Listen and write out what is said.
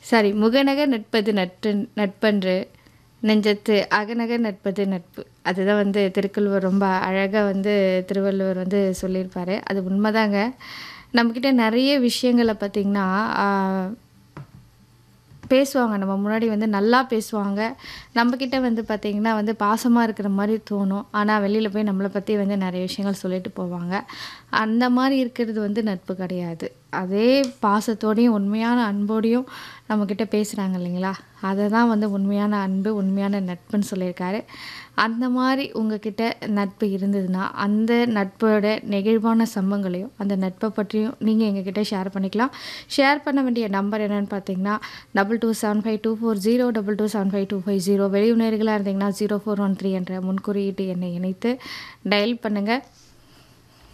sorry முகநகர் நட்பது நட்பு நட்பன்று நெஞ்சத்து அகநகர் நட்பது நட்பு அதுதான் வந்து திருக்குறள் ரொம்ப அழகாக வந்து திருவள்ளுவர் வந்து சொல்லியிருப்பாரு அது உண்மைதாங்க நம்மக்கிட்ட நிறைய விஷயங்களை பார்த்திங்கன்னா பேசுவாங்க நம்ம முன்னாடி வந்து நல்லா பேசுவாங்க நம்மக்கிட்ட வந்து பார்த்திங்கன்னா வந்து பாசமாக இருக்கிற மாதிரி தோணும் ஆனால் வெளியில் போய் நம்மளை பற்றி வந்து நிறைய விஷயங்கள் சொல்லிட்டு போவாங்க அந்த மாதிரி இருக்கிறது வந்து நட்பு கிடையாது அதே பாசத்தோடையும் உண்மையான அன்போடையும் நம்மக்கிட்ட பேசுகிறாங்க இல்லைங்களா அதை தான் வந்து உண்மையான அன்பு உண்மையான நட்புன்னு சொல்லியிருக்காரு அந்த மாதிரி உங்ககிட்ட நட்பு இருந்ததுன்னா அந்த நட்போட நெகிழ்வான சம்பவங்களையும் அந்த நட்பை பற்றியும் நீங்கள் எங்ககிட்ட ஷேர் பண்ணிக்கலாம் ஷேர் பண்ண வேண்டிய நம்பர் என்னென்னு பார்த்தீங்கன்னா double two seven five two four zero double two seven five two five zero வெளியுணர்களாக இருந்தீங்கன்னா ஜீரோ ஃபோர் ஒன் த்ரீ என்ற முன்குறியீட்டு எண்ணை இணைத்து டயல் பண்ணுங்கள்